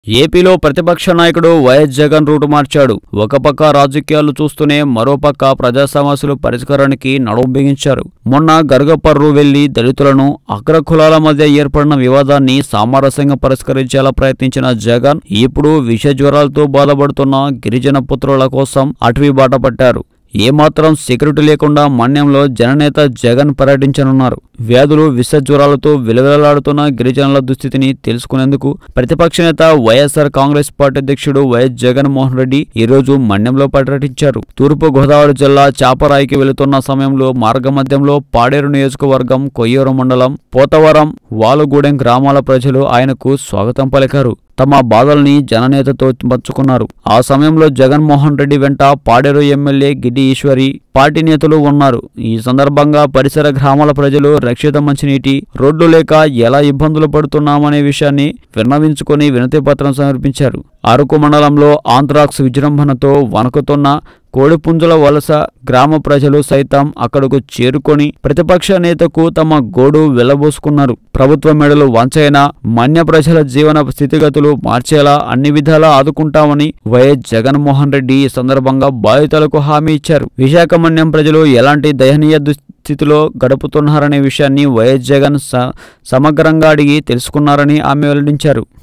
ఏపీలో ప్రతిపక్ష నాయకుడు వైఎస్ జగన్ రూటు మార్చాడు ఒక పక్క రాజకీయాలు చూస్తూనే మరోపక్క ప్రజా సమస్యలు పరిష్కారానికి నడుం బిగించారు మొన్న గరగపర్రు వెళ్లి దళితులను అగ్రకులాల మధ్య ఏర్పడిన వివాదాన్ని సామరస్యంగా పరిష్కరించేలా ప్రయత్నించిన జగన్ ఇప్పుడు విష జ్వరాలతో బాధపడుతున్న గిరిజన పుత్రుల కోసం అటవీ బాట పట్టారు ఏమాత్రం సెక్యూరిటీ లేకుండా మన్యంలో జననేత జగన్ పర్యటించనున్నారు వ్యాధులు విష జ్వరాలతో విలవిలలాడుతున్న గిరిజనుల దుస్థితిని తెలుసుకునేందుకు ప్రతిపక్ష నేత వైఎస్ఆర్ కాంగ్రెస్ పార్టీ అధ్యక్షుడు వైఎస్ జగన్మోహన్ రెడ్డి ఈరోజు మన్యంలో పర్యటించారు తూర్పు గోదావరి జిల్లా చాపరాయికి వెళుతున్న సమయంలో మార్గమధ్యంలో పాడేరు నియోజకవర్గం కొయ్యూరు మండలం పోతవరం వాలుగూడెం గ్రామాల ప్రజలు ఆయనకు స్వాగతం పలికారు తమ బాధల్ని జననేతతో పంచుకున్నారు ఆ సమయంలో జగన్మోహన్ రెడ్డి వెంట పాడేరు ఎమ్మెల్యే గిడ్డి ఈశ్వరి పార్టీ నేతలు ఉన్నారు ఈ సందర్భంగా పరిసర గ్రామాల ప్రజలు రక్షిత మంచినీటి రోడ్లు లేక ఎలా ఇబ్బందులు పడుతున్నామనే విషయాన్ని విన్నవించుకొని వినతి పత్రం సమర్పించారు అరకు మండలంలో ఆంథ్రాక్స్ విజృంభణతో వణుకుతున్న కోడిపుంజుల వలస గ్రామ ప్రజలు సైతం అక్కడకు చేరుకొని ప్రతిపక్ష నేతకు తమ గోడు వెళ్లబోసుకున్నారు ప్రభుత్వ మెడలు వంచైన మన్య ప్రజల జీవన స్థితిగతులు మార్చేలా అన్ని విధాలా ఆదుకుంటామని వైఎస్ జగన్మోహన్ రెడ్డి ఈ సందర్భంగా బాధితులకు హామీ ఇచ్చారు విశాఖ మన్యం ప్రజలు ఎలాంటి దయనీయ దుస్థితిలో గడుపుతున్నారనే విషయాన్ని వైఎస్ జగన్ స- సమగ్రంగా అడిగి తెలుసుకున్నారని ఆమె వెల్లడించారు